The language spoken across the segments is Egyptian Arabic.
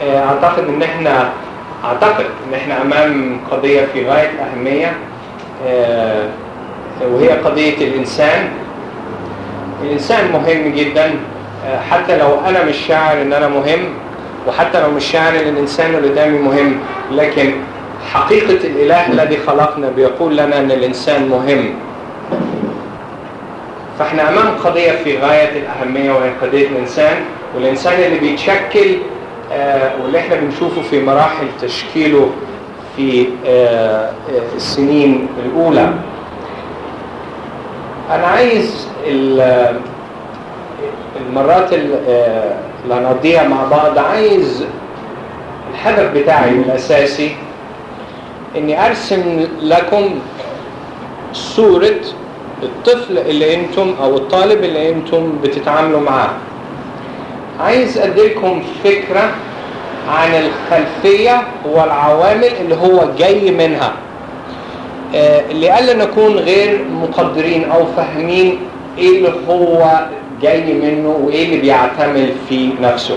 آه، اعتقد ان احنا اعتقد ان احنا امام قضية في غاية الاهمية آه، وهي قضية الانسان الانسان مهم جدا آه، حتى لو انا مش شاعر ان انا مهم وحتى لو مش شاعر ان الانسان اللي قدامي مهم لكن حقيقة الاله الذي خلقنا بيقول لنا ان الانسان مهم فاحنا امام قضية في غاية الاهمية وهي قضية الانسان والانسان اللي بيتشكل آه، واللي احنا بنشوفه في مراحل تشكيله في آه، آه، السنين الاولى انا عايز ال- المرات ال- آه، اللي هنقضيها مع بعض عايز الهدف بتاعي الاساسي اني ارسم لكم صورة الطفل اللي انتم او الطالب اللي انتم بتتعاملوا معاه عايز اديلكم فكرة عن الخلفية والعوامل اللي هو جاي منها آه، لألا نكون غير مقدرين او فاهمين ايه اللي هو جاي منه وايه اللي بيعتمل في نفسه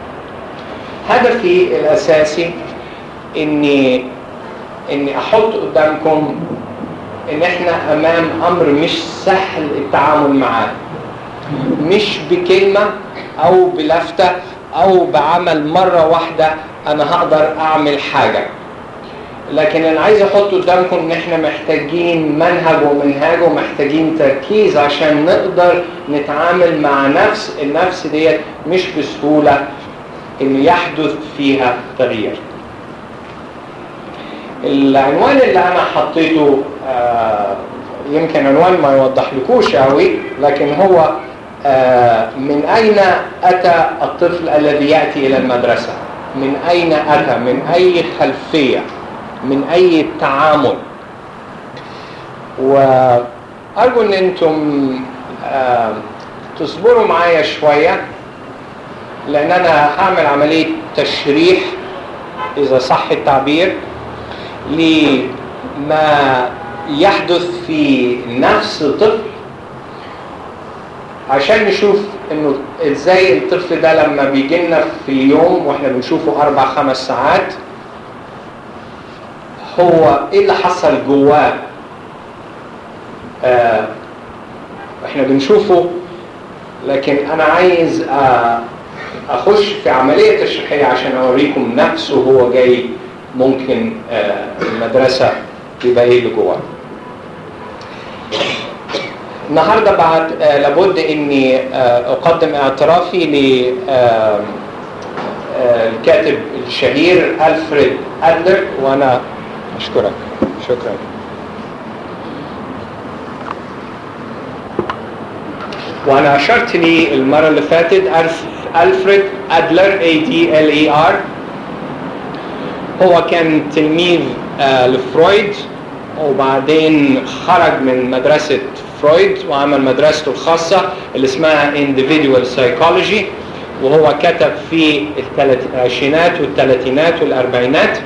هدفي الاساسي اني اني احط قدامكم ان احنا امام امر مش سهل التعامل معاه مش بكلمة او بلفتة او بعمل مرة واحدة انا هقدر اعمل حاجة لكن انا عايز احط قدامكم ان احنا محتاجين منهج ومنهاج ومحتاجين تركيز عشان نقدر نتعامل مع نفس النفس ديت مش بسهولة ان يحدث فيها تغيير العنوان اللي انا حطيته آه، يمكن عنوان ما يوضح لكوش قوي لكن هو آه، من اين اتى الطفل الذي ياتي الى المدرسه من اين اتى من اي خلفيه من اي تعامل وارجو ان انتم آه، تصبروا معايا شويه لان انا هعمل عمليه تشريح اذا صح التعبير لما يحدث في نفس طفل عشان نشوف انه ازاي الطفل ده لما بيجي لنا في اليوم واحنا بنشوفه اربع خمس ساعات هو ايه اللي حصل جواه آه احنا بنشوفه لكن انا عايز آه اخش في عملية تشريحية عشان اوريكم نفسه هو جاي ممكن آه المدرسة يبقى ايه اللي جواه النهارده بعد آه لابد اني آه اقدم اعترافي ل آه آه الكاتب الشهير الفريد ادلر وانا اشكرك شكرا وانا اشرت لي المره اللي فاتت ألف- الفريد ادلر اي دي ال اي ار هو كان تلميذ آه لفرويد وبعدين خرج من مدرسة فرويد وعمل مدرسته الخاصة اللي اسمها individual psychology وهو كتب في الثلاث- العشرينات والثلاثينات والأربعينات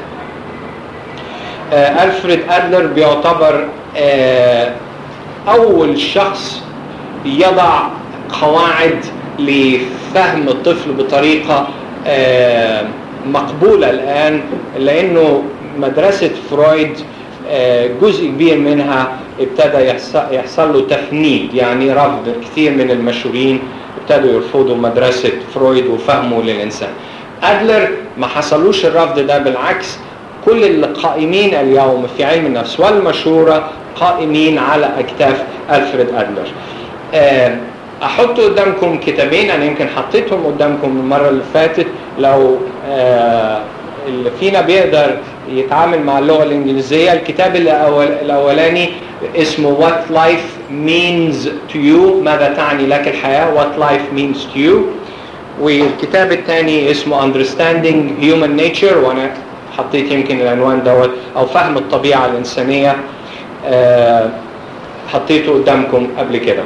آه، ألفريد أدلر بيعتبر آه، أول شخص يضع قواعد لفهم الطفل بطريقة آه، مقبولة الآن لأنه مدرسة فرويد آه، جزء كبير منها ابتدى يحصل, يحصل له تفنيد يعني رفض كثير من المشهورين ابتدوا يرفضوا مدرسة فرويد وفهمه للإنسان أدلر ما حصلوش الرفض ده بالعكس كل القائمين اليوم في علم النفس والمشورة قائمين على أكتاف ألفريد أدلر آه، أحط قدامكم كتابين أنا يمكن حطيتهم قدامكم المرة اللي فاتت لو آه، اللي فينا بيقدر يتعامل مع اللغة الإنجليزية الكتاب الأول الأولاني اسمه What Life Means to You ماذا تعني لك الحياة What Life Means to You والكتاب الثاني اسمه Understanding Human Nature وأنا حطيت يمكن العنوان دوت أو فهم الطبيعة الإنسانية آه، حطيته قدامكم قبل كده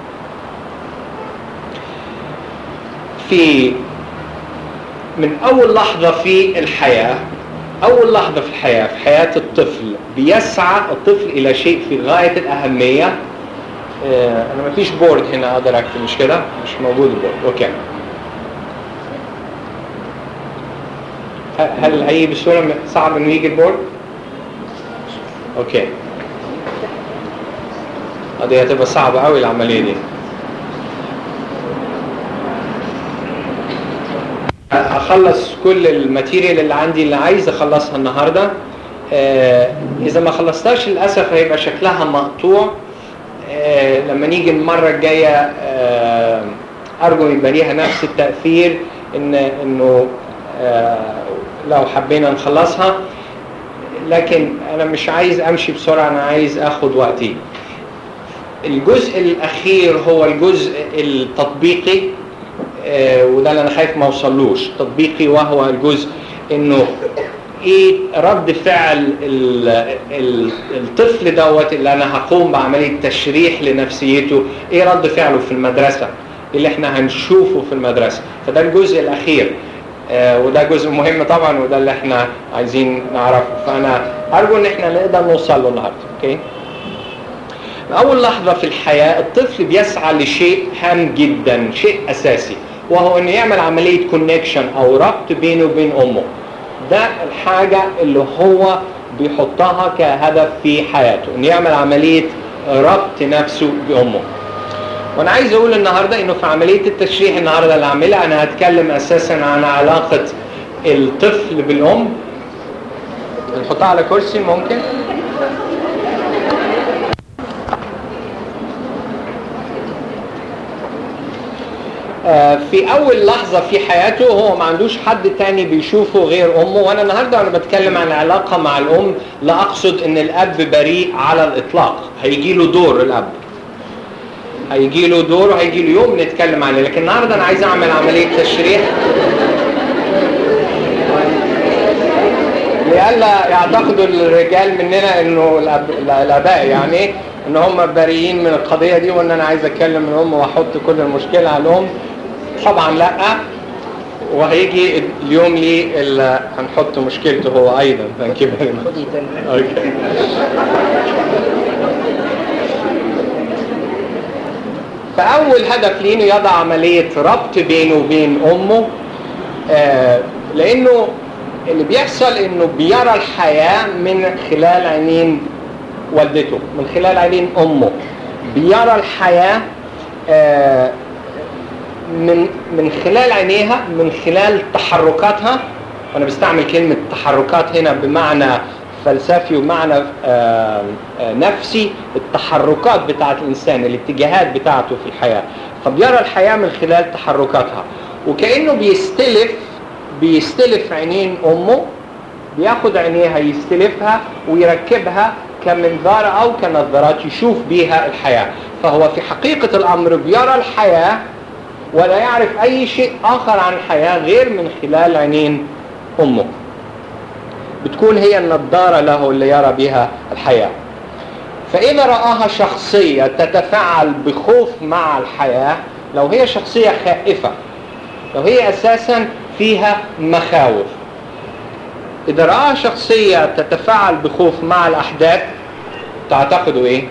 في من أول لحظة في الحياة أول لحظة في الحياة في حياة الطفل بيسعى الطفل إلى شيء في غاية الأهمية آه، أنا ما فيش بورد هنا أقدر أكتب مش كده مش موجود البورد أوكي هل هي بسهوله صعب انه يجي البورد اوكي دي هتبقى صعبه قوي العمليه دي اخلص كل الماتيريال اللي عندي اللي عايز اخلصها النهارده آه اذا ما خلصتهاش للاسف هيبقى شكلها مقطوع آه لما نيجي المره الجايه آه ارجو يبقى ليها نفس التاثير ان انه لو حبينا نخلصها لكن انا مش عايز امشي بسرعه انا عايز اخد وقتي الجزء الاخير هو الجزء التطبيقي وده اللي انا خايف ما اوصلوش تطبيقي وهو الجزء انه ايه رد فعل الطفل دوت اللي انا هقوم بعمليه تشريح لنفسيته ايه رد فعله في المدرسه اللي احنا هنشوفه في المدرسه فده الجزء الاخير آه وده جزء مهم طبعا وده اللي احنا عايزين نعرفه فانا ارجو ان احنا نقدر نوصل له النهارده اوكي اول لحظه في الحياه الطفل بيسعى لشيء هام جدا شيء اساسي وهو انه يعمل عمليه كونكشن او ربط بينه وبين امه ده الحاجه اللي هو بيحطها كهدف في حياته انه يعمل عمليه ربط نفسه بامه وانا عايز اقول النهارده انه في عمليه التشريح النهارده اللي هعملها انا هتكلم اساسا عن علاقه الطفل بالام نحطها على كرسي ممكن في اول لحظة في حياته هو ما عندوش حد تاني بيشوفه غير امه وانا النهاردة وانا بتكلم عن علاقة مع الام لا اقصد ان الاب بريء على الاطلاق هيجي له دور الاب هيجي له دور وهيجي له يوم نتكلم عليه لكن النهارده انا عايز اعمل عمليه تشريح لئلا يعتقدوا الرجال مننا انه الأب... الاباء يعني ان هم بريئين من القضيه دي وان انا عايز اتكلم من الام واحط كل المشكله على الام طبعا لا وهيجي اليوم لي اللي هنحط مشكلته هو ايضا ثانك يو فيري اوكي فأول هدف ليه إنه يضع عملية ربط بينه وبين أمه آه لأنه اللي بيحصل إنه بيرى الحياة من خلال عينين والدته من خلال عينين أمه بيرى الحياة آه من من خلال عينيها من خلال تحركاتها وأنا بستعمل كلمة تحركات هنا بمعنى فلسفي ومعنى آآ آآ نفسي التحركات بتاعت الإنسان الاتجاهات بتاعته في الحياة فبيرى الحياة من خلال تحركاتها وكأنه بيستلف بيستلف عينين أمه بياخد عينيها يستلفها ويركبها كمنظار أو كنظارات يشوف بيها الحياة فهو في حقيقة الأمر بيرى الحياة ولا يعرف أي شيء آخر عن الحياة غير من خلال عينين أمه بتكون هي النظارة له اللي يرى بها الحياة فإذا رآها شخصية تتفاعل بخوف مع الحياة لو هي شخصية خائفة لو هي أساسا فيها مخاوف إذا رآها شخصية تتفاعل بخوف مع الأحداث تعتقدوا إيه؟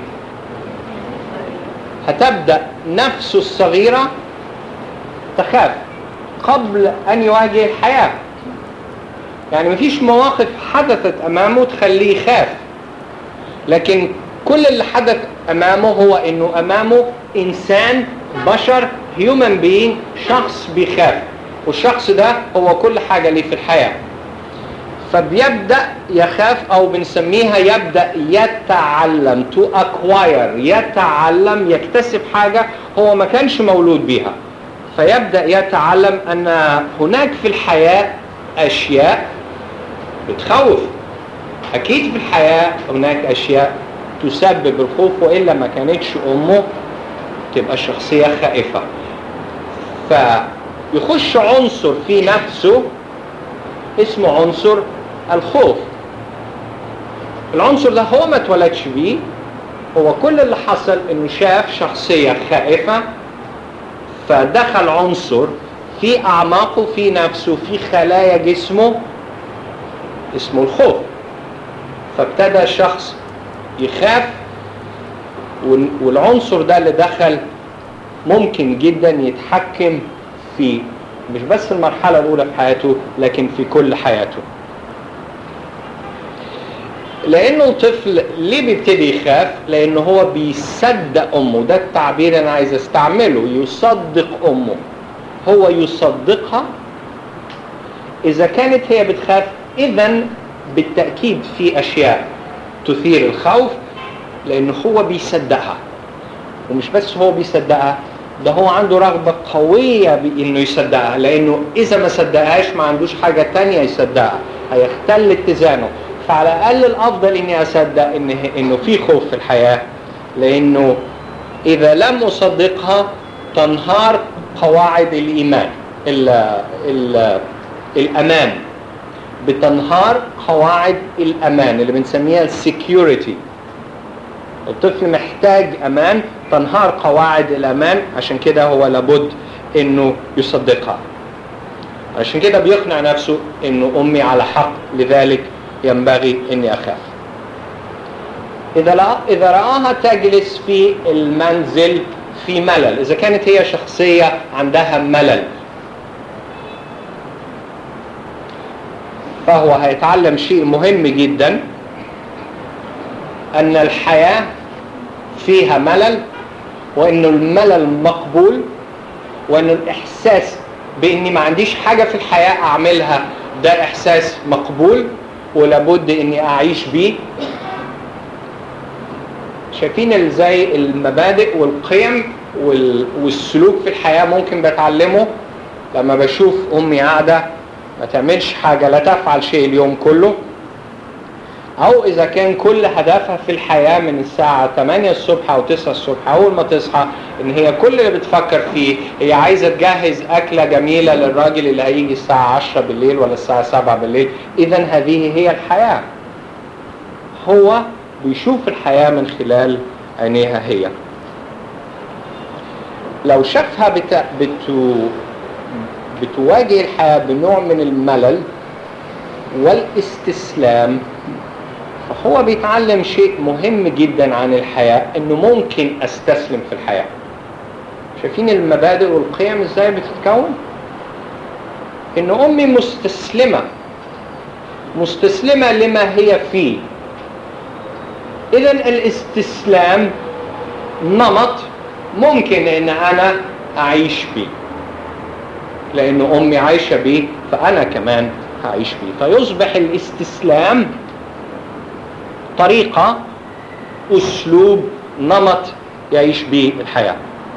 هتبدأ نفسه الصغيرة تخاف قبل أن يواجه الحياة يعني مفيش مواقف حدثت امامه تخليه يخاف لكن كل اللي حدث امامه هو انه امامه انسان بشر هيومن بين شخص بيخاف والشخص ده هو كل حاجة ليه في الحياة فبيبدأ يخاف او بنسميها يبدأ يتعلم to acquire يتعلم يكتسب حاجة هو ما كانش مولود بيها فيبدأ يتعلم ان هناك في الحياة اشياء بتخوف اكيد في الحياة هناك اشياء تسبب الخوف والا ما كانتش امه تبقى شخصية خائفة فيخش عنصر في نفسه اسمه عنصر الخوف العنصر ده هو ما اتولدش بيه هو كل اللي حصل انه شاف شخصية خائفة فدخل عنصر في اعماقه في نفسه في خلايا جسمه اسمه الخوف فابتدى الشخص يخاف والعنصر ده اللي دخل ممكن جدا يتحكم في مش بس المرحلة الأولى في حياته لكن في كل حياته لأنه الطفل ليه بيبتدي يخاف لأنه هو بيصدق أمه ده التعبير أنا عايز استعمله يصدق أمه هو يصدقها إذا كانت هي بتخاف إذا بالتأكيد في أشياء تثير الخوف لأنه هو بيصدقها ومش بس هو بيصدقها ده هو عنده رغبة قوية بإنه يصدقها لأنه إذا ما صدقهاش ما عندوش حاجة تانية يصدقها هيختل اتزانه فعلى الأقل الأفضل إني أصدق إن إنه في خوف في الحياة لأنه إذا لم أصدقها تنهار قواعد الإيمان ال ال الأمان بتنهار قواعد الأمان اللي بنسميها السكيورتي الطفل محتاج أمان تنهار قواعد الأمان عشان كده هو لابد إنه يصدقها عشان كده بيقنع نفسه إنه أمي على حق لذلك ينبغي إني أخاف إذا لا إذا رآها تجلس في المنزل في ملل إذا كانت هي شخصية عندها ملل فهو هيتعلم شيء مهم جدا أن الحياة فيها ملل وأن الملل مقبول وأن الإحساس بإني ما عنديش حاجة في الحياة أعملها ده إحساس مقبول ولابد إني أعيش بيه شايفين ازاي المبادئ والقيم والسلوك في الحياة ممكن بتعلمه لما بشوف أمي قاعدة ما تعملش حاجة لا تفعل شيء اليوم كله أو إذا كان كل هدفها في الحياة من الساعة 8 الصبح أو 9 الصبح أول ما تصحى إن هي كل اللي بتفكر فيه هي عايزة تجهز أكلة جميلة للراجل اللي هيجي الساعة 10 بالليل ولا الساعة 7 بالليل إذا هذه هي الحياة هو بيشوف الحياة من خلال عينيها هي لو شافها بت... بتو... بتواجه الحياة بنوع من الملل والاستسلام فهو بيتعلم شيء مهم جدا عن الحياة انه ممكن استسلم في الحياة شايفين المبادئ والقيم ازاي بتتكون ان امي مستسلمة مستسلمة لما هي فيه اذا الاستسلام نمط ممكن ان انا اعيش بيه لان امي عايشه بيه فانا كمان هعيش بيه فيصبح الاستسلام طريقه اسلوب نمط يعيش بيه الحياه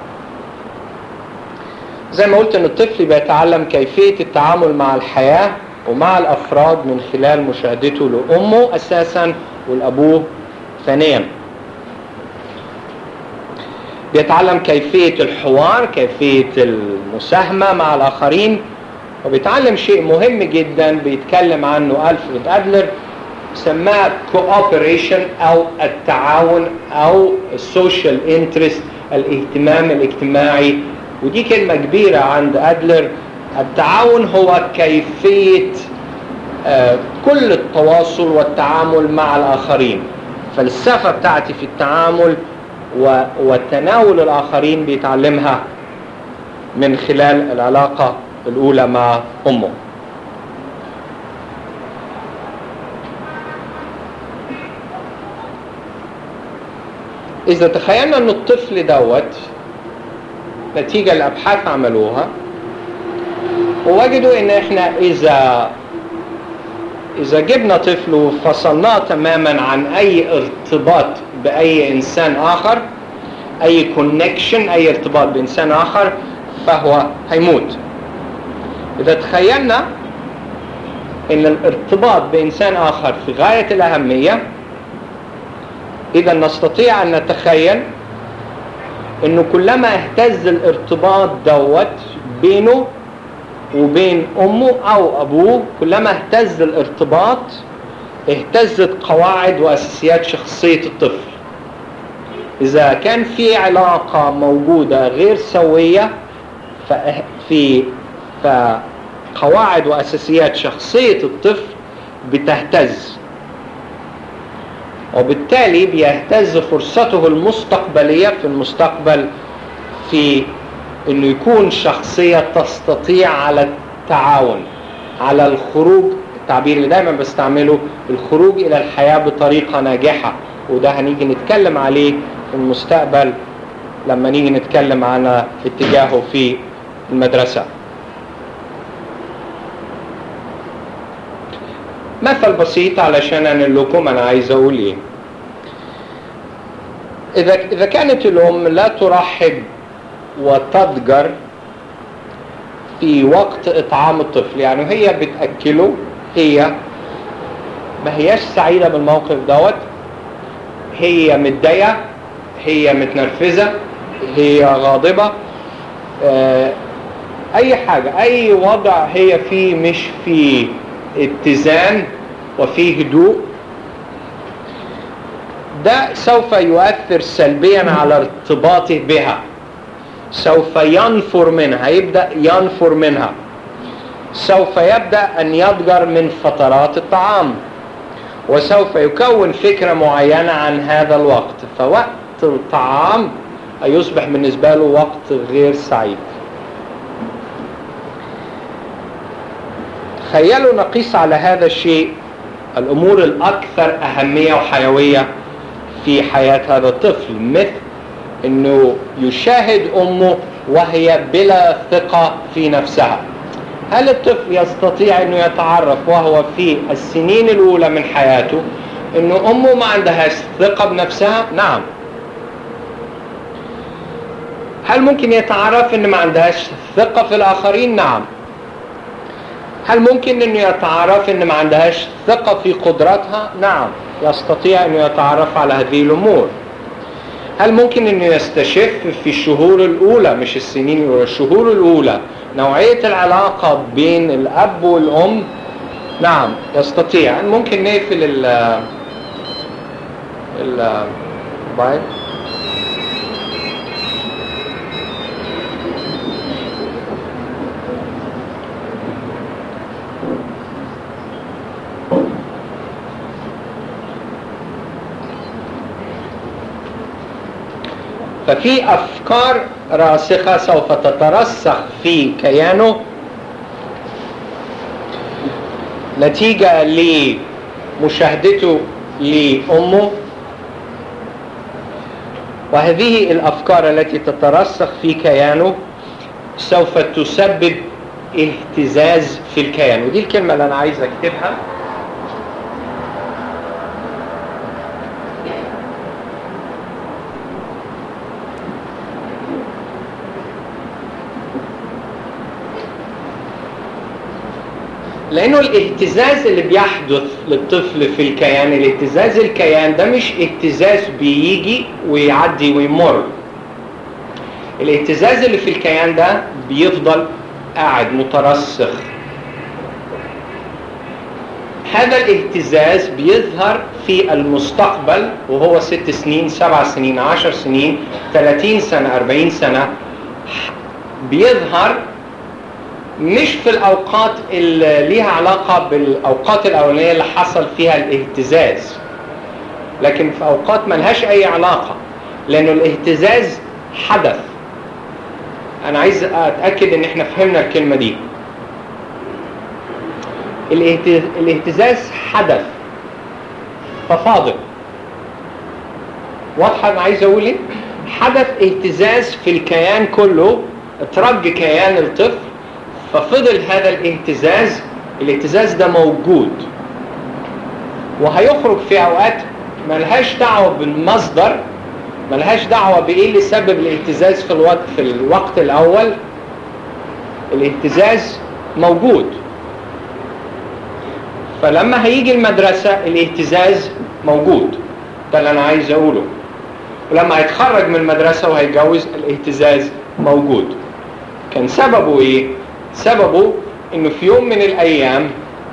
زي ما قلت ان الطفل بيتعلم كيفيه التعامل مع الحياه ومع الافراد من خلال مشاهدته لامه اساسا والابوه ثانيا بيتعلم كيفية الحوار كيفية المساهمة مع الآخرين وبيتعلم شيء مهم جدا بيتكلم عنه ألفريد أدلر سماه cooperation أو التعاون أو السوشيال انترست الاهتمام الاجتماعي ودي كلمة كبيرة عند أدلر التعاون هو كيفية آه كل التواصل والتعامل مع الآخرين الفلسفة بتاعتي في التعامل وتناول الآخرين بيتعلمها من خلال العلاقة الأولى مع أمه إذا تخيلنا أن الطفل دوت نتيجة الأبحاث عملوها ووجدوا أن إحنا إذا إذا جبنا طفل وفصلناه تماما عن أي ارتباط بأي إنسان آخر أي كونكشن أي ارتباط بإنسان آخر فهو هيموت إذا تخيلنا أن الارتباط بإنسان آخر في غاية الأهمية إذا نستطيع أن نتخيل أنه كلما اهتز الارتباط دوت بينه وبين أمه أو أبوه كلما اهتز الارتباط اهتزت قواعد وأساسيات شخصية الطفل إذا كان في علاقة موجودة غير سوية في فقواعد وأساسيات شخصية الطفل بتهتز وبالتالي بيهتز فرصته المستقبلية في المستقبل في انه يكون شخصية تستطيع على التعاون على الخروج التعبير اللي دايما بستعمله الخروج الى الحياة بطريقة ناجحة وده هنيجي نتكلم عليه في المستقبل لما نيجي نتكلم عن اتجاهه في المدرسة مثل بسيط علشان انقل لكم انا عايز اقول ايه اذا اذا كانت الام لا ترحب وتضجر في وقت اطعام الطفل يعني هي بتاكله هي ما هياش سعيده بالموقف دوت هي متضايقه هي متنرفزه هي غاضبه آه، اي حاجه اي وضع هي فيه مش في اتزان وفي هدوء ده سوف يؤثر سلبيا على ارتباطه بها سوف ينفر منها يبدا ينفر منها سوف يبدا ان يضجر من فترات الطعام وسوف يكون فكره معينه عن هذا الوقت فوقت الطعام يصبح بالنسبه له وقت غير سعيد تخيلوا نقيس على هذا الشيء الامور الاكثر اهميه وحيويه في حياه هذا الطفل مثل انه يشاهد امه وهي بلا ثقه في نفسها هل الطفل يستطيع انه يتعرف وهو في السنين الاولى من حياته انه امه ما عندهاش ثقه بنفسها نعم هل ممكن يتعرف ان ما عندهاش ثقه في الاخرين نعم هل ممكن انه يتعرف ان ما عندهاش ثقة في قدراتها؟ نعم يستطيع انه يتعرف على هذه الامور. هل ممكن انه يستشف في الشهور الاولى مش السنين الاولى، الشهور الاولى نوعية العلاقة بين الاب والام؟ نعم يستطيع، ممكن نقفل ال ال بايب ففي افكار راسخه سوف تترسخ في كيانه نتيجه لمشاهدته لامه وهذه الافكار التي تترسخ في كيانه سوف تسبب اهتزاز في الكيان ودي الكلمه اللي انا عايز اكتبها لانه الاهتزاز اللي بيحدث للطفل في الكيان الاهتزاز الكيان ده مش اهتزاز بيجي ويعدي ويمر الاهتزاز اللي في الكيان ده بيفضل قاعد مترسخ هذا الاهتزاز بيظهر في المستقبل وهو ست سنين سبع سنين عشر سنين ثلاثين سنة أربعين سنة بيظهر مش في الأوقات اللي ليها علاقة بالأوقات الأولانية اللي حصل فيها الاهتزاز لكن في أوقات ملهاش أي علاقة لأنه الاهتزاز حدث أنا عايز أتأكد إن إحنا فهمنا الكلمة دي الاهتزاز حدث ففاضل واضحة أنا عايز أقول إيه؟ حدث اهتزاز في الكيان كله ترج كيان الطفل ففضل هذا الاهتزاز الاهتزاز ده موجود وهيخرج في اوقات ملهاش دعوه بالمصدر ملهاش دعوه بايه اللي سبب الاهتزاز في الوقت في الوقت الاول الاهتزاز موجود فلما هيجي المدرسه الاهتزاز موجود ده اللي انا عايز اقوله ولما هيتخرج من المدرسه وهيتجوز الاهتزاز موجود كان سببه ايه سببه انه في يوم من الايام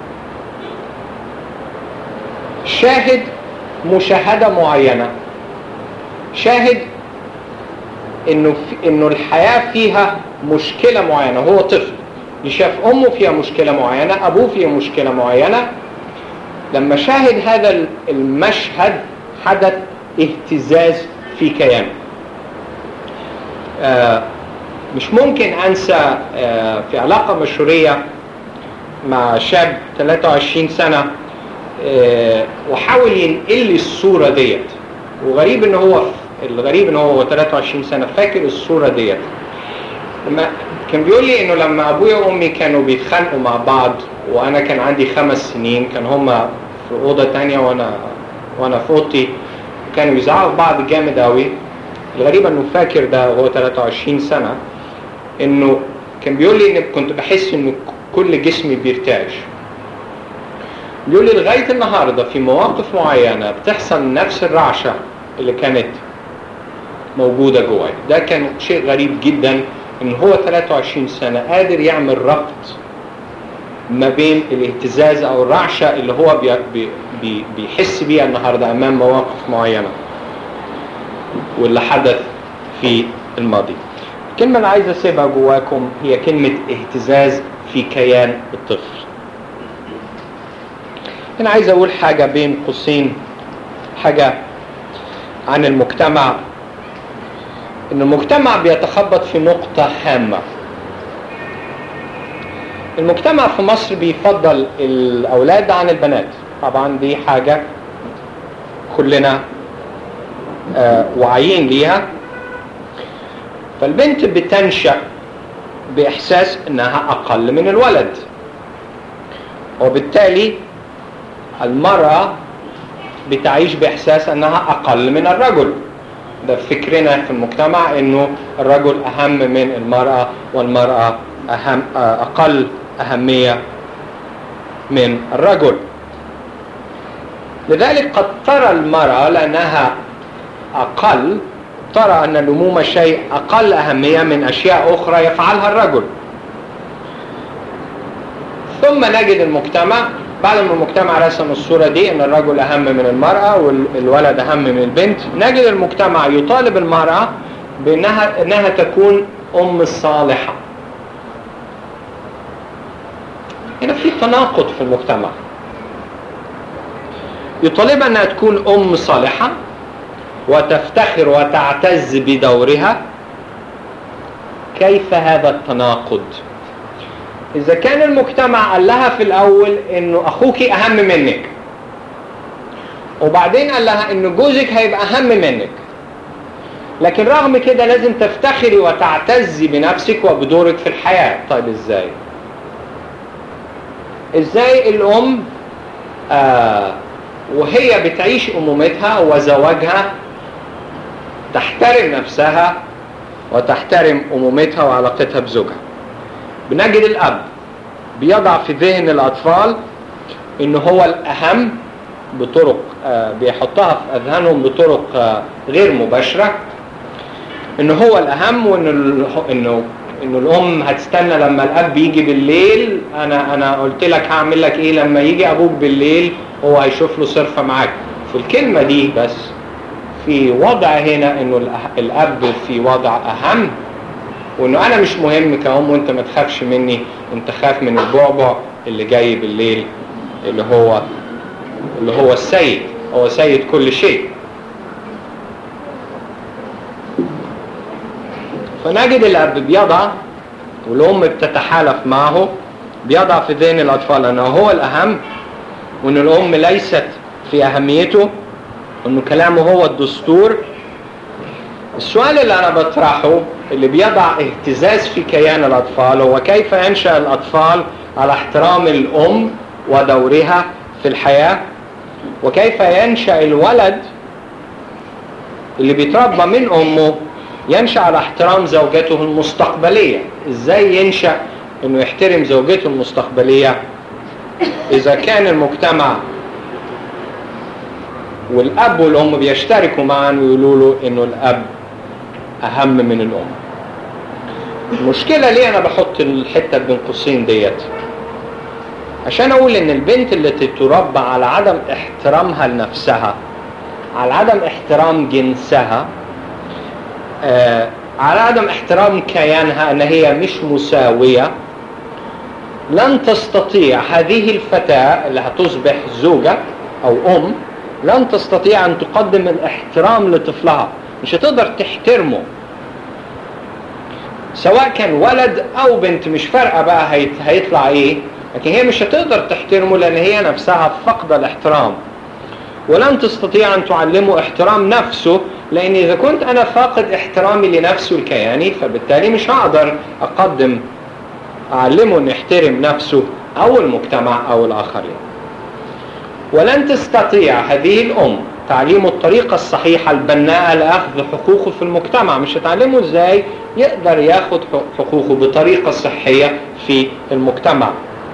شاهد مشاهدة معينة شاهد انه في انه الحياة فيها مشكلة معينة هو طفل شاف امه فيها مشكلة معينة ابوه فيها مشكلة معينة لما شاهد هذا المشهد حدث اهتزاز في كيانه آه مش ممكن انسى آه، في علاقه مشهوريه مع شاب 23 سنه آه، وحاول ينقل لي الصوره ديت وغريب ان هو الغريب ان هو 23 سنه فاكر الصوره ديت لما كان بيقول لي انه لما ابويا وامي كانوا بيتخانقوا مع بعض وانا كان عندي خمس سنين كان هما في اوضه تانية وانا وانا في اوضتي كانوا بيزعقوا في بعض جامد قوي الغريب انه فاكر ده وهو 23 سنه انه كان بيقول لي ان كنت بحس ان كل جسمي بيرتعش بيقول لي لغايه النهارده في مواقف معينه بتحصل نفس الرعشه اللي كانت موجوده جوايا ده كان شيء غريب جدا ان هو 23 سنه قادر يعمل ربط ما بين الاهتزاز او الرعشه اللي هو بي بي بي بيحس بيها النهارده امام مواقف معينه واللي حدث في الماضي الكلمة اللي عايز اسيبها جواكم هي كلمة اهتزاز في كيان الطفل انا عايز اقول حاجة بين قوسين حاجة عن المجتمع ان المجتمع بيتخبط في نقطة هامة المجتمع في مصر بيفضل الاولاد عن البنات طبعا دي حاجة كلنا آه واعيين ليها فالبنت بتنشأ بإحساس إنها أقل من الولد وبالتالي المرأة بتعيش بإحساس أنها أقل من الرجل ده فكرنا في المجتمع إنه الرجل أهم من المرأة والمرأة أهم أقل أهمية من الرجل لذلك قد ترى المرأة لأنها أقل ترى أن الأمومة شيء أقل أهمية من أشياء أخرى يفعلها الرجل ثم نجد المجتمع بعد ما المجتمع رسم الصورة دي أن الرجل أهم من المرأة والولد أهم من البنت نجد المجتمع يطالب المرأة بأنها أنها تكون أم صالحة هنا في تناقض في المجتمع يطالبها أنها تكون أم صالحة وتفتخر وتعتز بدورها كيف هذا التناقض إذا كان المجتمع قال لها في الأول إنه أخوك أهم منك وبعدين قال لها إنه جوزك هيبقى أهم منك لكن رغم كده لازم تفتخري وتعتزي بنفسك وبدورك في الحياة طيب إزاي إزاي الأم آه وهي بتعيش أمومتها وزواجها تحترم نفسها وتحترم أمومتها وعلاقتها بزوجها بنجد الأب بيضع في ذهن الأطفال إن هو الأهم بطرق آه بيحطها في أذهانهم بطرق آه غير مباشرة إن هو الأهم وإن إنه إنه الأم هتستنى لما الأب يجي بالليل أنا أنا قلت لك هعمل لك إيه لما يجي أبوك بالليل هو هيشوف له صرفة معاك في الكلمة دي بس في وضع هنا انه الاب في وضع اهم وانه انا مش مهم كأم وانت ما تخافش مني انت خاف من البعبع اللي جاي بالليل اللي هو اللي هو السيد هو سيد كل شيء فنجد الاب بيضع والام بتتحالف معه بيضع في ذهن الاطفال انه هو الاهم وان الام ليست في اهميته انه كلامه هو الدستور السؤال اللي انا بطرحه اللي بيضع اهتزاز في كيان الاطفال هو كيف ينشا الاطفال على احترام الام ودورها في الحياه وكيف ينشا الولد اللي بيتربى من امه ينشا على احترام زوجته المستقبليه ازاي ينشا انه يحترم زوجته المستقبليه اذا كان المجتمع والاب والام بيشتركوا معا ويقولوا له انه الاب اهم من الام المشكلة ليه انا بحط الحتة بين قوسين ديت عشان اقول ان البنت اللي تتربى على عدم احترامها لنفسها على عدم احترام جنسها آه على عدم احترام كيانها ان هي مش مساوية لن تستطيع هذه الفتاة اللي هتصبح زوجة او ام لن تستطيع ان تقدم الاحترام لطفلها مش هتقدر تحترمه سواء كان ولد او بنت مش فارقه بقى هيت- هيطلع ايه لكن هي مش هتقدر تحترمه لان هي نفسها فاقده الاحترام ولن تستطيع ان تعلمه احترام نفسه لان اذا كنت انا فاقد احترامي لنفسه الكياني فبالتالي مش هقدر اقدم اعلمه ان يحترم نفسه او المجتمع او الاخرين ولن تستطيع هذه الام تعليمه الطريقة الصحيحة البناءة لأخذ حقوقه في المجتمع مش هتعلمه ازاي يقدر ياخد حقوقه بطريقة صحية في المجتمع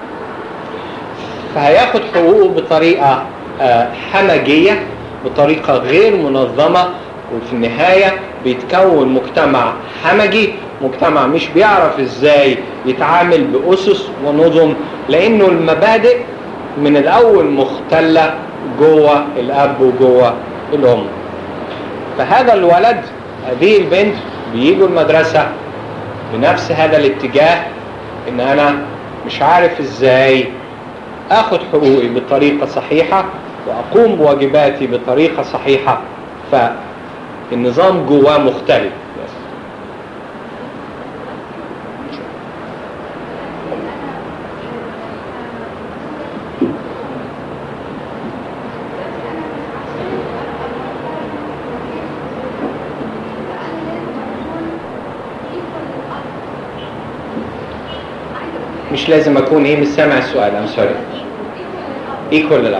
فهياخد حقوقه بطريقة آه، همجية بطريقة غير منظمة وفي النهاية بيتكون مجتمع همجي مجتمع مش بيعرف ازاي يتعامل بأسس ونظم لأنه المبادئ من الأول مختلة جوه الأب وجوه الأم فهذا الولد هذه البنت بيجوا المدرسة بنفس هذا الاتجاه ان انا مش عارف ازاي اخد حقوقي بطريقة صحيحة واقوم بواجباتي بطريقة صحيحة فالنظام جواه مختلف مش لازم اكون ايه مش سامع السؤال ام سوري ايكوال للاب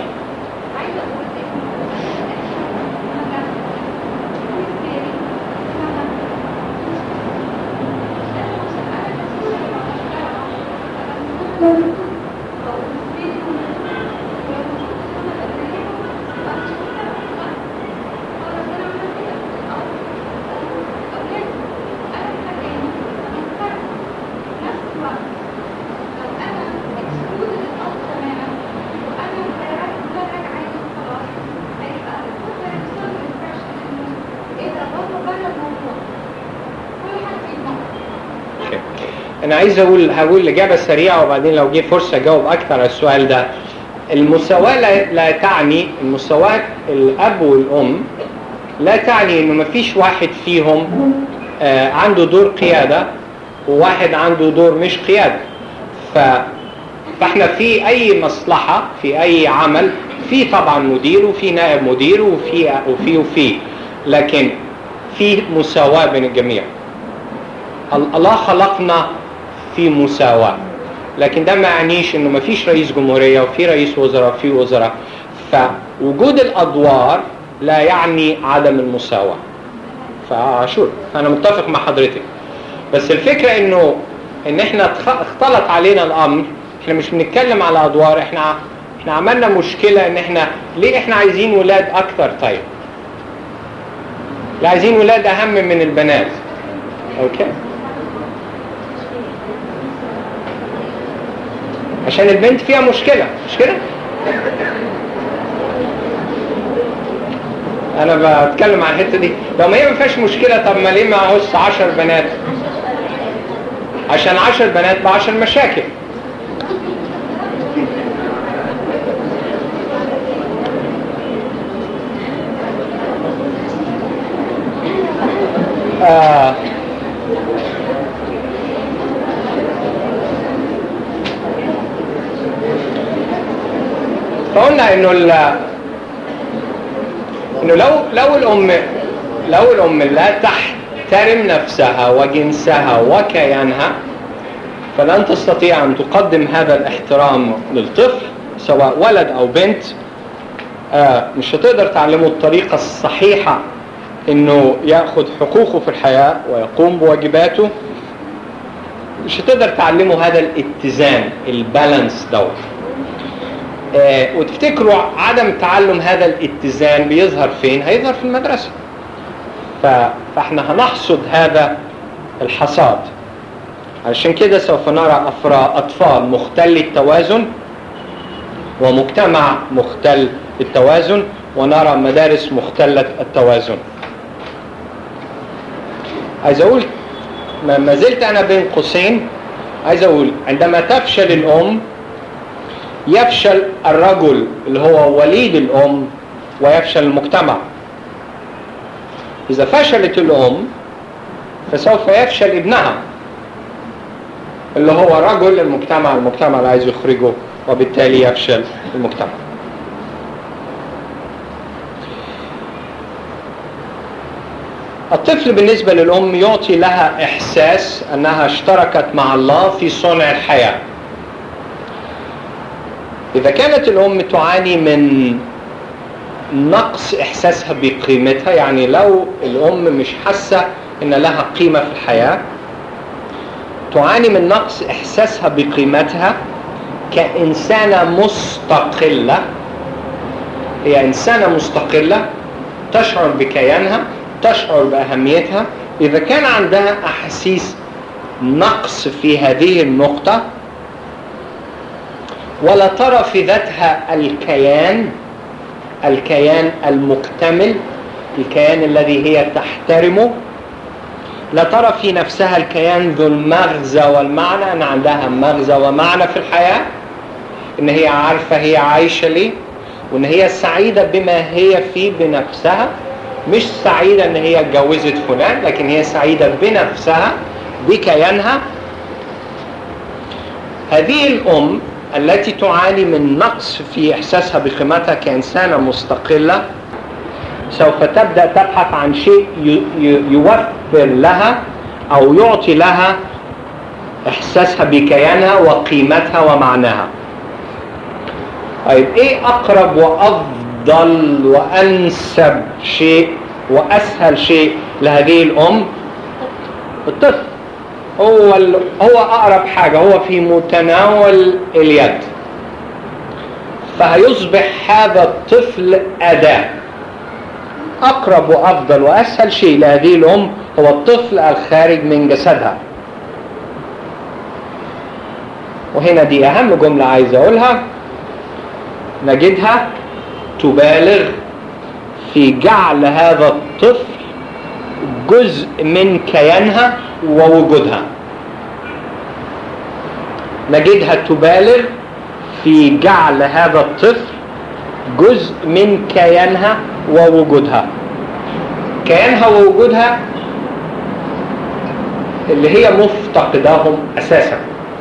أوكي. انا عايز اقول هقول اجابه سريعه وبعدين لو جه فرصه اجاوب اكتر على السؤال ده المساواه لا, لا تعني المساواه الاب والام لا تعني انه مفيش واحد فيهم آه عنده دور قياده وواحد عنده دور مش قياده ف فاحنا في اي مصلحه في اي عمل في طبعا مدير وفي نائب مدير وفي وفي وفي لكن في مساواه بين الجميع الله خلقنا في مساواة لكن ده ما يعنيش انه ما فيش رئيس جمهورية وفي رئيس وزراء وفي وزراء فوجود الادوار لا يعني عدم المساواة فشور انا متفق مع حضرتك بس الفكرة انه ان احنا اتخ- اختلط علينا الامر احنا مش بنتكلم على ادوار احنا احنا عملنا مشكلة ان احنا ليه احنا عايزين ولاد اكتر طيب لا عايزين ولاد اهم من البنات اوكي عشان البنت فيها مشكلة مش كده انا بتكلم عن الحته دي لو ما هي ما فيهاش مشكله طب ما ليه ما اهوش 10 بنات عشان 10 بنات ب 10 مشاكل آه فقلنا انه ال انه لو لو الام لو الام لا تحترم نفسها وجنسها وكيانها فلن تستطيع ان تقدم هذا الاحترام للطفل سواء ولد او بنت آه مش هتقدر تعلمه الطريقة الصحيحة انه ياخذ حقوقه في الحياة ويقوم بواجباته مش هتقدر تعلمه هذا الاتزان البالانس دوت آه وتفتكروا عدم تعلم هذا الاتزان بيظهر فين هيظهر في المدرسة ف... فاحنا هنحصد هذا الحصاد علشان كده سوف نرى أفرا أطفال مختل التوازن ومجتمع مختل التوازن ونرى مدارس مختلة التوازن عايز أقول ما زلت أنا بين قوسين عايز أقول عندما تفشل الأم يفشل الرجل اللي هو وليد الأم ويفشل المجتمع إذا فشلت الأم فسوف يفشل ابنها اللي هو رجل المجتمع المجتمع اللي عايز يخرجه وبالتالي يفشل المجتمع الطفل بالنسبة للأم يعطي لها إحساس أنها اشتركت مع الله في صنع الحياة إذا كانت الأم تعاني من نقص إحساسها بقيمتها يعني لو الأم مش حاسة إن لها قيمة في الحياة تعاني من نقص إحساسها بقيمتها كإنسانة مستقلة هي إنسانة مستقلة تشعر بكيانها تشعر بأهميتها إذا كان عندها أحاسيس نقص في هذه النقطة ولا ترى في ذاتها الكيان الكيان المكتمل الكيان الذي هي تحترمه لا ترى في نفسها الكيان ذو المغزى والمعنى ان عندها مغزى ومعنى في الحياه ان هي عارفه هي عايشه ليه وان هي سعيده بما هي فيه بنفسها مش سعيده ان هي اتجوزت فلان لكن هي سعيده بنفسها بكيانها هذه الام التي تعاني من نقص في احساسها بقيمتها كانسانه مستقله سوف تبدا تبحث عن شيء يوفر لها او يعطي لها احساسها بكيانها وقيمتها ومعناها طيب ايه اقرب وافضل وانسب شيء واسهل شيء لهذه الام الطفل هو هو اقرب حاجه هو في متناول اليد فهيصبح هذا الطفل اداه اقرب وافضل واسهل شيء لهذه الام هو الطفل الخارج من جسدها وهنا دي اهم جمله عايز اقولها نجدها تبالغ في جعل هذا الطفل جزء من كيانها ووجودها نجدها تبالغ في جعل هذا الطفل جزء من كيانها ووجودها كيانها ووجودها اللي هي مفتقداهم اساسا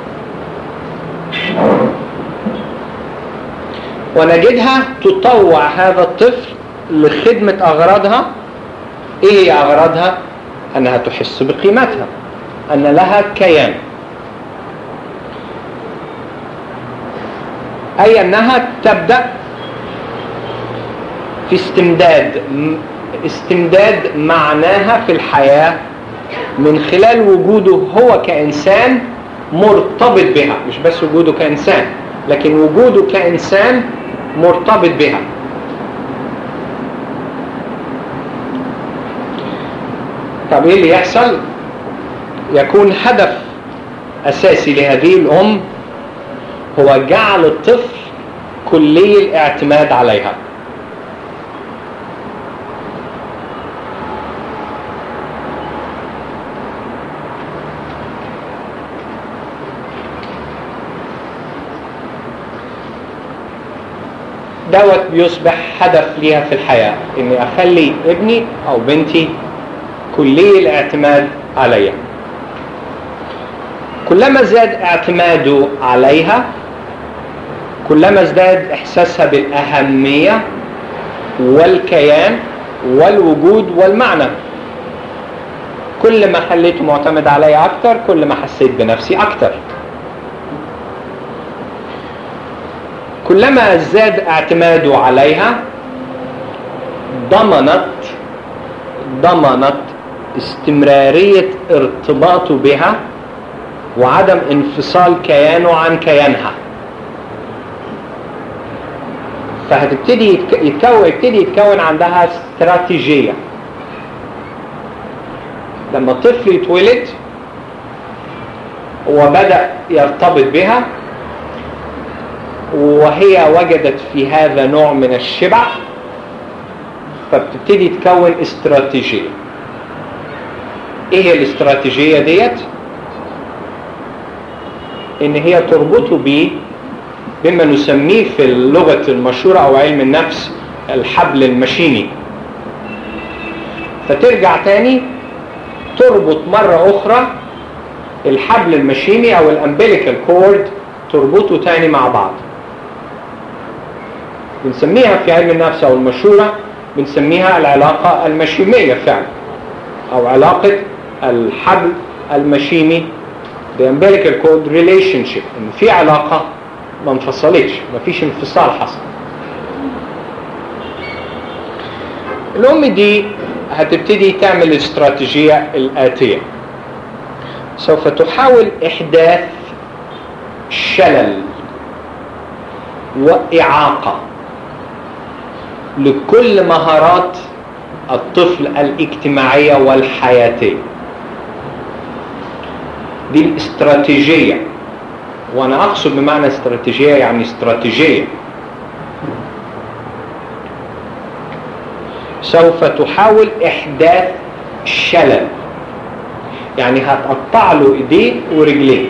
ونجدها تطوع هذا الطفل لخدمة أغراضها إيه هي أغراضها؟ أنها تحس بقيمتها أن لها كيان أي أنها تبدأ في استمداد استمداد معناها في الحياة من خلال وجوده هو كإنسان مرتبط بها مش بس وجوده كإنسان لكن وجوده كإنسان مرتبط بها طب ايه اللي يحصل يكون هدف اساسي لهذه الام هو جعل الطفل كلي الاعتماد عليها دوت بيصبح هدف ليها في الحياة اني اخلي ابني او بنتي كلي الاعتماد عليها كلما زاد اعتماده عليها كلما ازداد احساسها بالاهمية والكيان والوجود والمعنى كل ما خليته معتمد عليا اكتر كل ما حسيت بنفسي اكتر كلما زاد اعتماده عليها ضمنت ضمنت استمرارية ارتباطه بها وعدم انفصال كيانه عن كيانها فهتبتدي يتكون يبتدي يتكون عندها استراتيجية لما الطفل يتولد وبدأ يرتبط بها وهي وجدت في هذا نوع من الشبع فبتبتدي تكون استراتيجية ايه هي الاستراتيجية ديت ان هي تربطه بيه بما نسميه في اللغة المشهورة او علم النفس الحبل المشيني فترجع تاني تربط مرة اخرى الحبل المشيمي او الامبليكال كورد تربطه تاني مع بعض بنسميها في علم النفس او المشورة بنسميها العلاقة المشيمية فعلا او علاقة الحبل المشيمي the umbilical cord relationship ان في علاقة ما انفصلتش ما فيش انفصال حصل الام دي هتبتدي تعمل الاستراتيجية الآتية سوف تحاول إحداث شلل وإعاقة لكل مهارات الطفل الاجتماعية والحياتية دي الاستراتيجية وأنا أقصد بمعنى استراتيجية يعني استراتيجية سوف تحاول إحداث شلل يعني هتقطع له إيديه ورجليه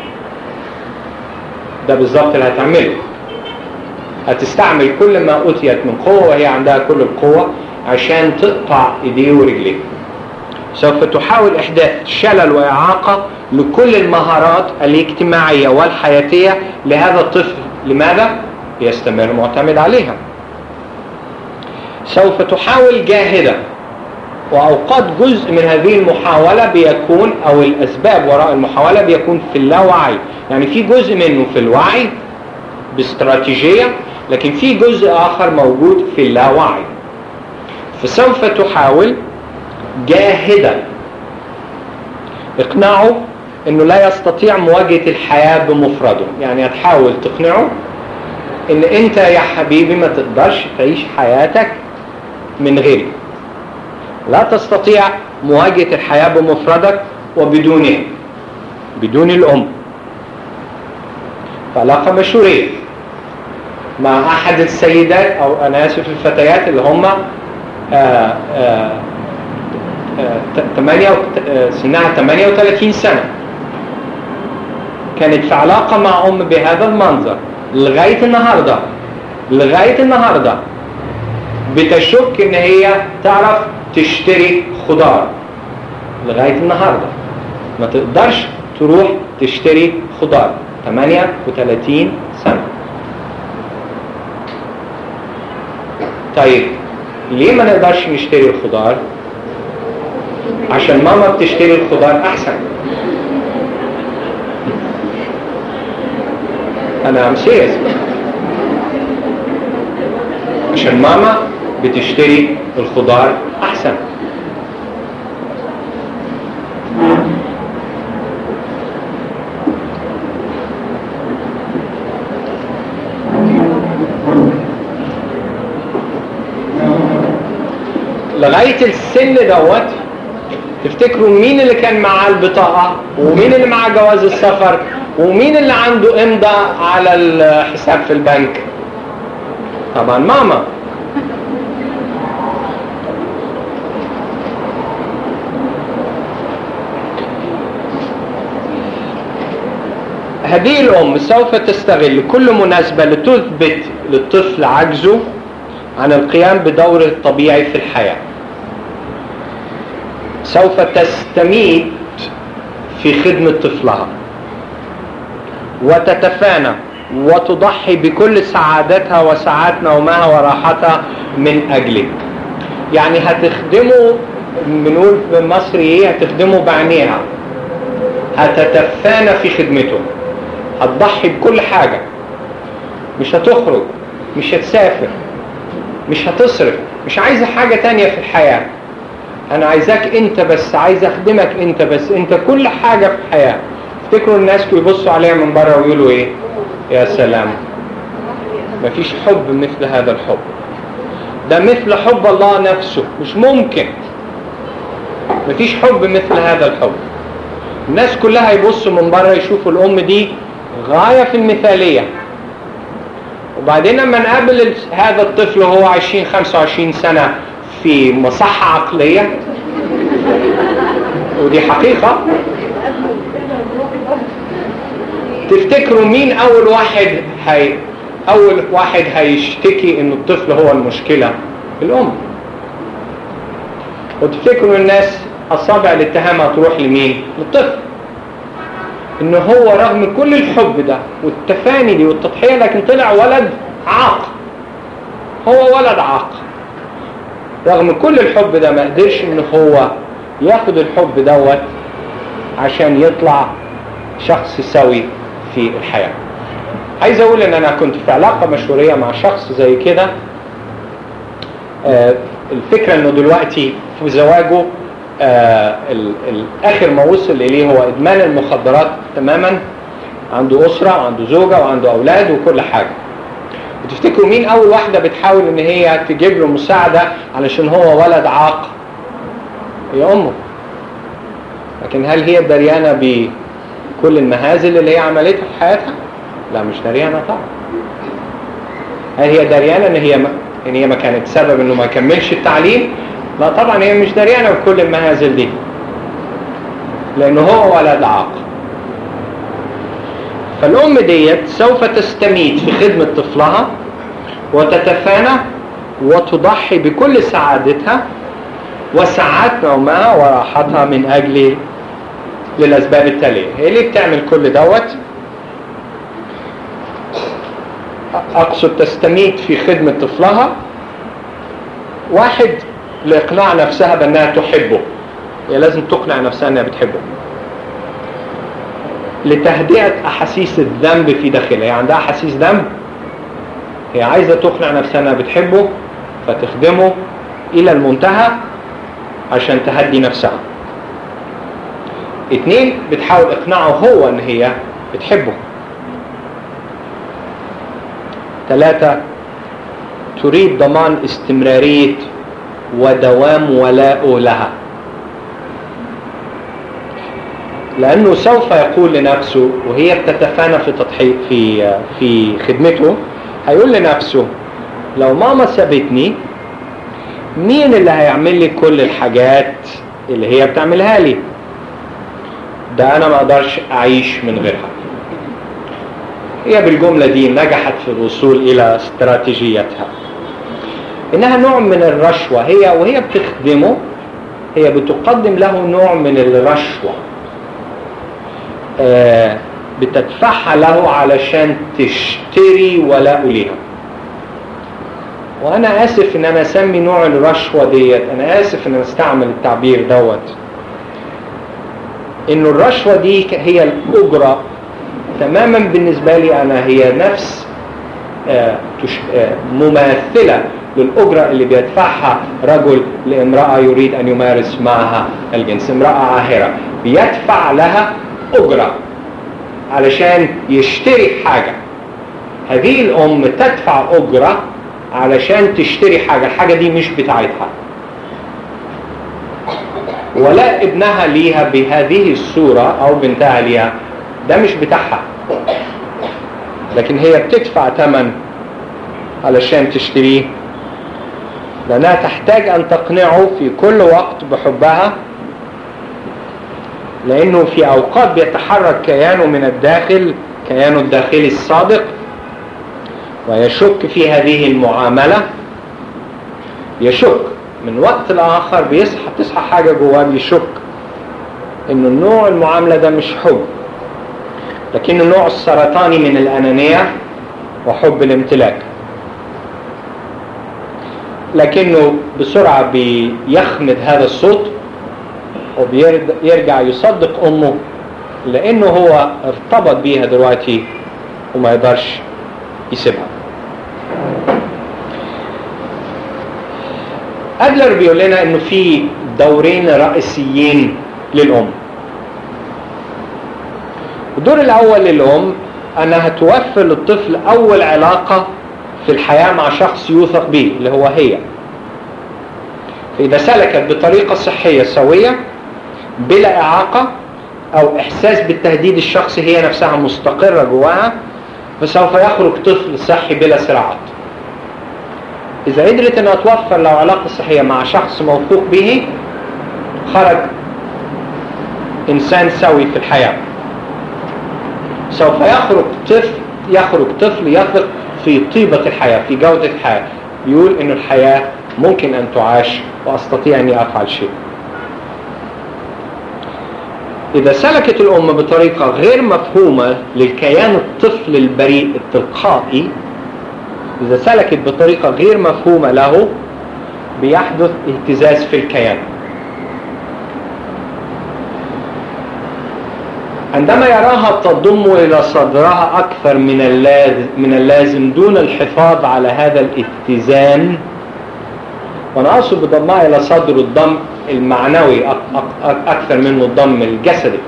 ده بالظبط اللي هتعمله هتستعمل كل ما أوتيت من قوة وهي عندها كل القوة عشان تقطع إيديه ورجليه سوف تحاول إحداث شلل وإعاقة لكل المهارات الاجتماعية والحياتية لهذا الطفل لماذا؟ يستمر معتمد عليها سوف تحاول جاهدة وأوقات جزء من هذه المحاولة بيكون أو الأسباب وراء المحاولة بيكون في اللاوعي يعني في جزء منه في الوعي باستراتيجية لكن في جزء آخر موجود في اللاوعي فسوف تحاول جاهدة اقنعه انه لا يستطيع مواجهة الحياة بمفرده يعني هتحاول تقنعه ان انت يا حبيبي ما تقدرش تعيش حياتك من غيري لا تستطيع مواجهة الحياة بمفردك وبدونه بدون الأم فعلاقة مشهورية مع أحد السيدات أو أنا آسف الفتيات اللي هم آآ آآ آآ سنها 38 سنة كانت في علاقة مع أم بهذا المنظر لغاية النهاردة لغاية النهاردة بتشك ان هي تعرف تشتري خضار لغاية النهاردة ما تقدرش تروح تشتري خضار 38 سنة طيب ليه ما نقدرش نشتري الخضار عشان ماما بتشتري الخضار احسن انا امسيس عشان ماما بتشتري الخضار احسن لغاية السن دوت تفتكروا مين اللي كان معاه البطاقة ومين اللي معاه جواز السفر ومين اللي عنده امضاء على الحساب في البنك طبعا ماما هذه الأم سوف تستغل كل مناسبة لتثبت للطفل عجزه عن القيام بدوره الطبيعي في الحياة سوف تستميت في خدمة طفلها وتتفانى وتضحي بكل سعادتها وساعات نومها وراحتها من أجلك يعني هتخدمه بنقول بالمصري ايه هتخدمه بعينيها هتتفانى في خدمته هتضحي بكل حاجة مش هتخرج مش هتسافر مش هتصرف مش عايزة حاجة تانية في الحياة انا عايزاك انت بس عايز اخدمك انت بس انت كل حاجة في الحياة افتكروا الناس يبصوا عليها من بره ويقولوا ايه يا سلام مفيش حب مثل هذا الحب ده مثل حب الله نفسه مش ممكن مفيش حب مثل هذا الحب الناس كلها يبصوا من بره يشوفوا الام دي غاية في المثالية وبعدين لما نقابل هذا الطفل وهو 20 25 سنة في مصحة عقلية ودي حقيقة تفتكروا مين أول واحد هي أول واحد هيشتكي إن الطفل هو المشكلة الأم وتفتكروا الناس أصابع الاتهام هتروح لمين للطفل ان هو رغم كل الحب ده والتفاني دي والتضحية لكن طلع ولد عاق هو ولد عاق رغم كل الحب ده ما قدرش ان هو ياخد الحب دوت عشان يطلع شخص سوي في الحياة عايز اقول ان انا كنت في علاقة مشهورية مع شخص زي كده آه الفكرة انه دلوقتي في زواجه آه الاخر ما وصل اليه هو ادمان المخدرات تماما عنده اسرة وعنده زوجة وعنده اولاد وكل حاجة وتفتكروا مين اول واحدة بتحاول ان هي تجيب له مساعدة علشان هو ولد عاق هي امه لكن هل هي دريانة بكل المهازل اللي هي عملتها في حياتها لا مش دريانة طبعا هل هي دريانة ان هي ما ان هي ما كانت سبب انه ما يكملش التعليم لا طبعا هي مش دريانة بكل المهازل دي لانه هو ولد عاق فالام ديت سوف تستميت في خدمة طفلها وتتفانى وتضحي بكل سعادتها وساعات نومها وراحتها من اجل للاسباب التالية هي اللي بتعمل كل دوت اقصد تستميت في خدمة طفلها واحد لاقناع نفسها بانها تحبه هي لازم تقنع نفسها انها بتحبه لتهدئة احاسيس الذنب في داخلها هي عندها احاسيس ذنب هي عايزة تقنع نفسها انها بتحبه فتخدمه الى المنتهى عشان تهدي نفسها اتنين بتحاول اقناعه هو ان هي بتحبه ثلاثة تريد ضمان استمرارية ودوام ولائه لها لأنه سوف يقول لنفسه وهي بتتفانى في تضحي في في خدمته هيقول لنفسه لو ماما سابتني مين اللي هيعمل لي كل الحاجات اللي هي بتعملها لي ده انا ما اقدرش اعيش من غيرها هي بالجملة دي نجحت في الوصول الى استراتيجيتها انها نوع من الرشوة هي وهي بتخدمه هي بتقدم له نوع من الرشوة آه بتدفعها له علشان تشتري ولاء ليها وانا اسف ان انا اسمي نوع الرشوة ديت انا اسف ان انا استعمل التعبير دوت انه الرشوة دي هي الاجرة تماما بالنسبة لي انا هي نفس آه آه مماثلة للأجرة اللي بيدفعها رجل لامرأة يريد أن يمارس معها الجنس امرأة عاهرة بيدفع لها أجرة علشان يشتري حاجة هذه الأم تدفع أجرة علشان تشتري حاجة الحاجة دي مش بتاعتها ولا ابنها ليها بهذه الصورة أو بنتها ليها ده مش بتاعها لكن هي بتدفع ثمن علشان تشتريه لأنها تحتاج أن تقنعه في كل وقت بحبها لأنه في أوقات بيتحرك كيانه من الداخل كيانه الداخلي الصادق ويشك في هذه المعاملة يشك من وقت لآخر بيصحى تصحى حاجة جواه بيشك إنه النوع المعاملة ده مش حب لكنه نوع السرطاني من الأنانية وحب الامتلاك لكنه بسرعة بيخمد هذا الصوت وبيرجع يصدق أمه لأنه هو ارتبط بيها دلوقتي وما يقدرش يسيبها أدلر بيقول لنا أنه في دورين رئيسيين للأم الدور الأول للأم أنها توفر للطفل أول علاقة في الحياة مع شخص يوثق به اللي هو هي فإذا سلكت بطريقة صحية سوية بلا إعاقة أو إحساس بالتهديد الشخصي هي نفسها مستقرة جواها فسوف يخرج طفل صحي بلا صراعات إذا قدرت أنها توفر له علاقة صحية مع شخص موثوق به خرج إنسان سوي في الحياة سوف يخرج طفل يخرج طفل يثق في طيبة الحياة في جودة الحياة يقول أن الحياة ممكن أن تعاش وأستطيع أني أفعل شيء إذا سلكت الأم بطريقة غير مفهومة للكيان الطفل البريء التلقائي إذا سلكت بطريقة غير مفهومة له بيحدث اهتزاز في الكيان عندما يراها تضم إلى صدرها أكثر من اللازم, من اللازم دون الحفاظ على هذا الاتزان وأنا أقصد بضمها إلى صدر الضم المعنوي أكثر منه الضم الجسدي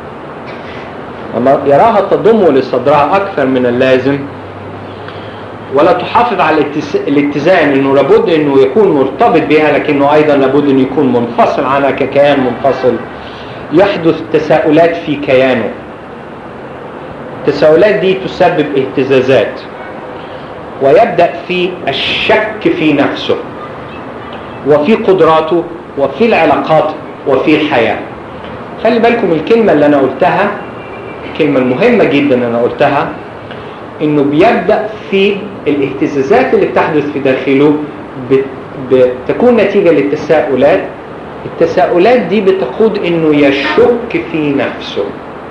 لما يراها تضم لصدرها أكثر من اللازم ولا تحافظ على الاتزان انه لابد انه يكون مرتبط بها لكنه ايضا لابد انه يكون منفصل عنها ككيان منفصل يحدث تساؤلات في كيانه التساؤلات دي تسبب اهتزازات ويبدأ في الشك في نفسه وفي قدراته وفي العلاقات وفي الحياة خلي بالكم الكلمة اللي أنا قلتها الكلمة المهمة جدا أنا قلتها انه بيبدأ في الاهتزازات اللي بتحدث في داخله بتكون نتيجة للتساؤلات التساؤلات دي بتقود انه يشك في نفسه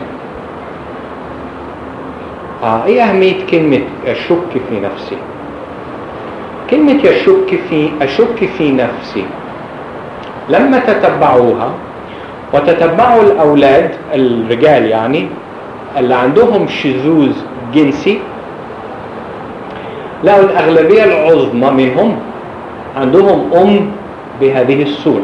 اه ايه اهمية كلمة اشك في نفسي كلمة يشك في اشك في نفسي لما تتبعوها وتتبعوا الاولاد الرجال يعني اللي عندهم شذوذ جنسي لقوا الأغلبية العظمى منهم عندهم أم بهذه الصورة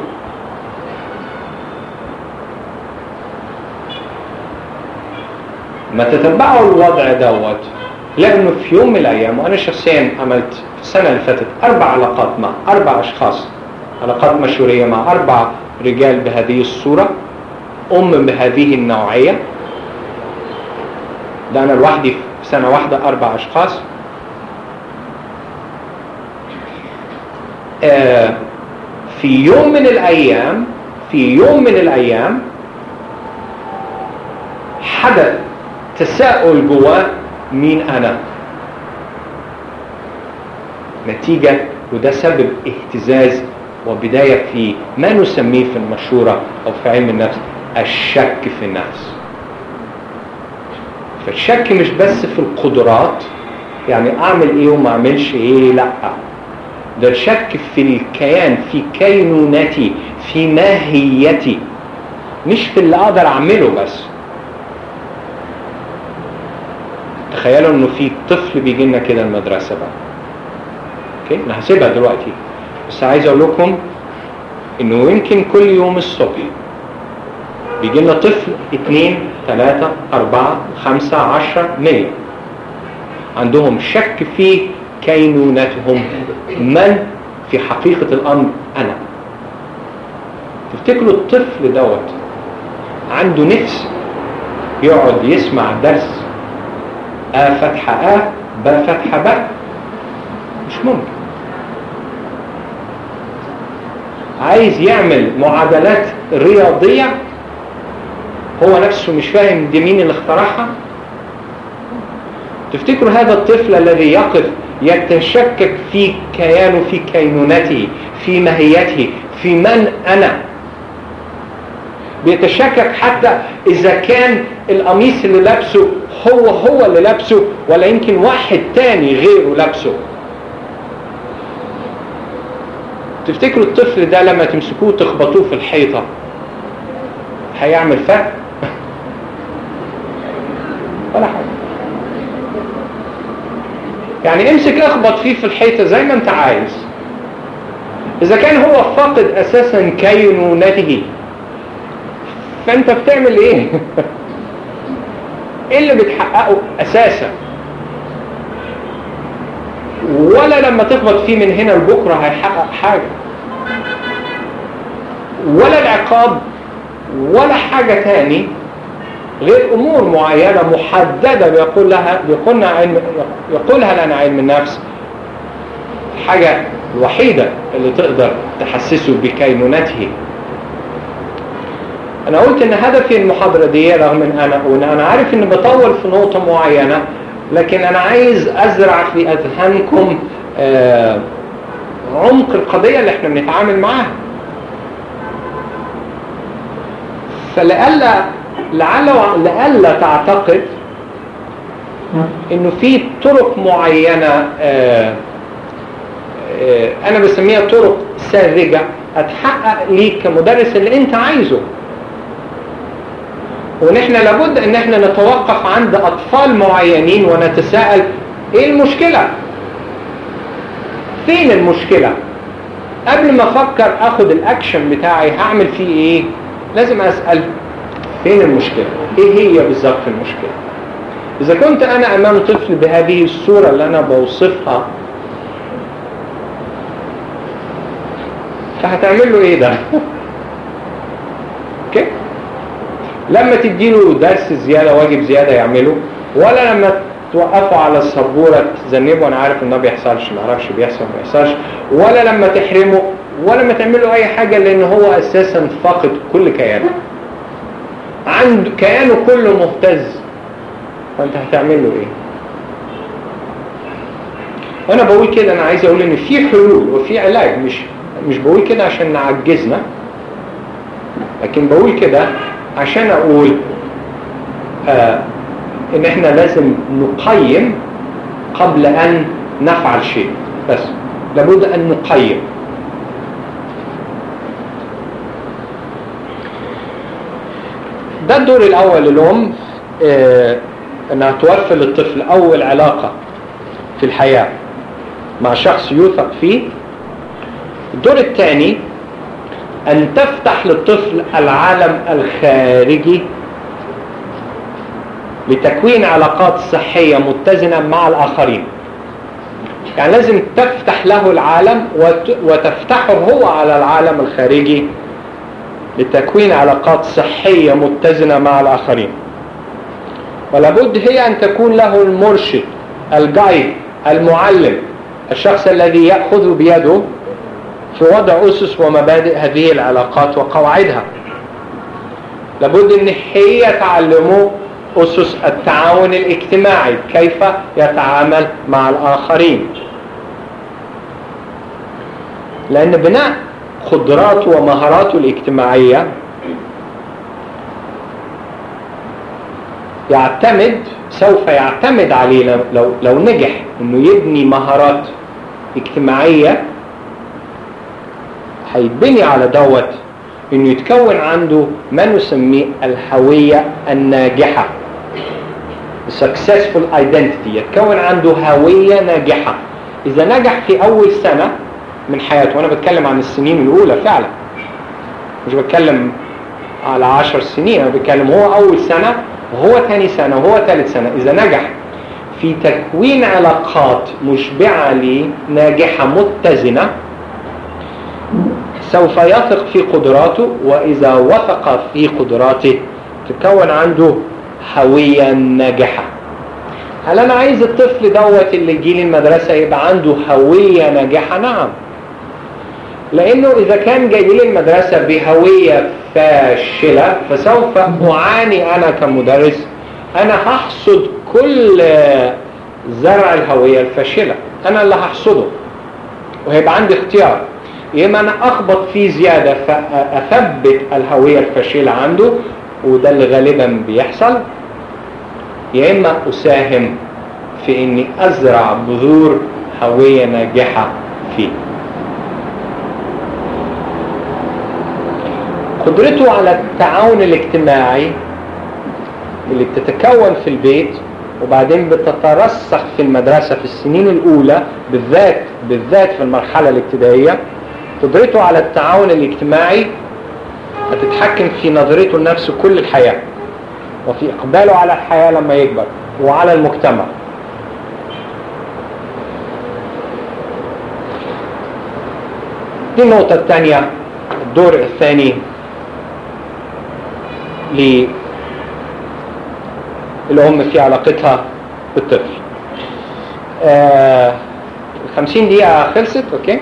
ما تتبعوا الوضع دوت لأنه في يوم من الأيام وأنا شخصيا عملت في السنة اللي فاتت أربع علاقات مع أربع أشخاص علاقات مشهورية مع أربع رجال بهذه الصورة أم بهذه النوعية ده أنا لوحدي في سنة واحدة أربع أشخاص آه في يوم من الأيام في يوم من الأيام حدث تساؤل جواه مين أنا نتيجة وده سبب اهتزاز وبداية في ما نسميه في المشورة أو في علم النفس الشك في النفس فالشك مش بس في القدرات يعني اعمل ايه وما اعملش ايه لا ده الشك في الكيان في كينونتي في ماهيتي مش في اللي اقدر اعمله بس تخيلوا انه في طفل بيجي لنا كده المدرسه بقى اوكي انا هسيبها دلوقتي بس عايز اقول لكم انه يمكن كل يوم الصبح بيجي لنا طفل اثنين ثلاثة أربعة خمسة عشرة مية عندهم شك في كينونتهم من في حقيقة الأمر أنا تفتكروا الطفل دوت عنده نفس يقعد يسمع درس آ فتحة آ ب فتحة ب مش ممكن عايز يعمل معادلات رياضية هو نفسه مش فاهم دي مين اللي اخترعها تفتكروا هذا الطفل الذي يقف يتشكك في كيانه في كينونته في ماهيته في من أنا بيتشكك حتى إذا كان القميص اللي لابسه هو هو اللي لابسه ولا يمكن واحد تاني غيره لابسه تفتكروا الطفل ده لما تمسكوه تخبطوه في الحيطة هيعمل فرق ولا حاجة يعني امسك اخبط فيه في الحيطة زي ما انت عايز اذا كان هو فاقد اساسا كينونته فانت بتعمل ايه ايه اللي بتحققه اساسا ولا لما تخبط فيه من هنا لبكره هيحقق حاجة ولا العقاب ولا حاجة تاني غير امور معينة محددة بيقول لها بيقولنا علم يقولها لنا علم النفس الحاجة الوحيدة اللي تقدر تحسسه بكينونته انا قلت ان هدفي المحاضرة دي رغم ان انا وان انا عارف ان بطول في نقطة معينة لكن انا عايز ازرع في اذهانكم آه عمق القضية اللي احنا بنتعامل معاها فلألا لعل لألا تعتقد انه في طرق معينة آه، آه، انا بسميها طرق ساذجة هتحقق ليك كمدرس اللي انت عايزه ونحن لابد ان احنا نتوقف عند اطفال معينين ونتساءل ايه المشكلة فين المشكلة قبل ما افكر اخد الاكشن بتاعي هعمل فيه ايه لازم اسأل فين المشكلة ايه هي بالظبط المشكلة اذا كنت انا امام طفل بهذه الصورة اللي انا بوصفها فهتعمل له ايه ده اوكي لما تديله درس زيادة واجب زيادة يعمله ولا لما توقفوا على السبورة تذنبوا انا عارف ان ده بيحصلش ما اعرفش بيحصل ما بيحصلش ولا لما تحرمه ولا لما تعملوا اي حاجة لان هو اساسا فاقد كل كيانه عنده كيانه كله مهتز فانت هتعمل له ايه وانا بقول كده انا عايز اقول ان في حلول وفي علاج مش مش بقول كده عشان نعجزنا لكن بقول كده عشان اقول آه ان احنا لازم نقيم قبل ان نفعل شيء بس لابد ان نقيم ده الدور الاول للام آه انها توفر للطفل اول علاقة في الحياة مع شخص يوثق فيه الدور الثاني ان تفتح للطفل العالم الخارجي لتكوين علاقات صحية متزنة مع الآخرين يعني لازم تفتح له العالم وتفتحه هو على العالم الخارجي لتكوين علاقات صحية متزنة مع الآخرين ولابد هي أن تكون له المرشد الجايد المعلم الشخص الذي يأخذ بيده في وضع أسس ومبادئ هذه العلاقات وقواعدها لابد أن هي تعلمه أسس التعاون الاجتماعي كيف يتعامل مع الآخرين لأن بناء قدراته ومهاراته الاجتماعية يعتمد سوف يعتمد عليه لو, لو نجح انه يبني مهارات اجتماعية هيتبني على دوت انه يتكون عنده ما نسميه الهوية الناجحة successful identity يتكون عنده هوية ناجحة إذا نجح في أول سنة من حياته وأنا بتكلم عن السنين الأولى فعلا مش بتكلم على عشر سنين أنا بتكلم هو أول سنة وهو ثاني سنة وهو ثالث سنة إذا نجح في تكوين علاقات مشبعة لي ناجحة متزنة سوف يثق في قدراته وإذا وثق في قدراته تكون عنده هوية ناجحة هل أنا عايز الطفل دوت اللي يجي لي المدرسة يبقى عنده هوية ناجحة نعم لأنه إذا كان جاي لي المدرسة بهوية فاشلة فسوف أعاني أنا كمدرس أنا هحصد كل زرع الهوية الفاشلة أنا اللي هحصده وهيبقى عندي اختيار يا اما انا اخبط فيه زيادة فاثبت الهوية الفاشلة عنده وده اللي غالبا بيحصل يا اما اساهم في اني ازرع بذور هوية ناجحة فيه قدرته على التعاون الاجتماعي اللي بتتكون في البيت وبعدين بتترسخ في المدرسة في السنين الأولى بالذات بالذات في المرحلة الابتدائية قدرته على التعاون الاجتماعي هتتحكم في نظرته لنفسه كل الحياة وفي إقباله على الحياة لما يكبر وعلى المجتمع دي النقطة الثانية الدور الثاني للأم في علاقتها بالطفل آه الخمسين دقيقة خلصت اوكي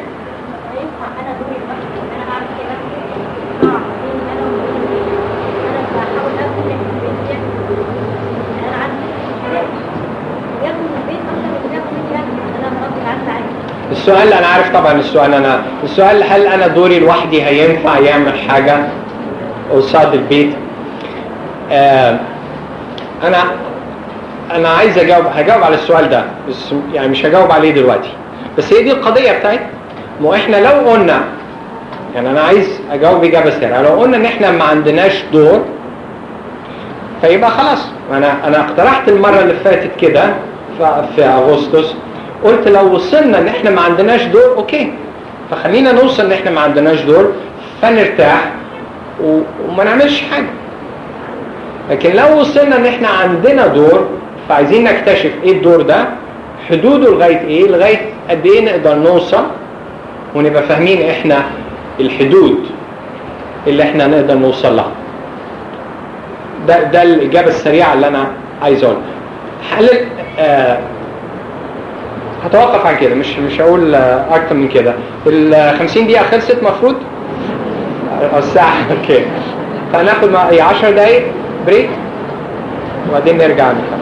السؤال انا عارف طبعا السؤال انا السؤال هل انا دوري لوحدي هينفع يعمل حاجة قصاد البيت آه انا انا عايز اجاوب هجاوب على السؤال ده بس يعني مش هجاوب عليه دلوقتي بس هي دي القضيه بتاعتنا ما احنا لو قلنا يعني انا عايز اجاوب اجابه سريعه لو قلنا ان احنا ما عندناش دور فيبقى خلاص انا انا اقترحت المره اللي فاتت كده في اغسطس قلت لو وصلنا ان احنا ما عندناش دور اوكي فخلينا نوصل ان احنا ما عندناش دور فنرتاح وما نعملش حاجه لكن لو وصلنا ان احنا عندنا دور فعايزين نكتشف ايه الدور ده حدوده لغايه ايه لغايه قد ايه نقدر نوصل ونبقى فاهمين احنا الحدود اللي احنا نقدر نوصل لها ده ده الاجابه السريعه اللي انا عايز اقولها هل آه هتوقف عن كده مش مش هقول آه اكتر من كده ال 50 دقيقه خلصت المفروض الساعه اوكي فهناخد 10 دقايق بريك وبعدين نرجع نكمل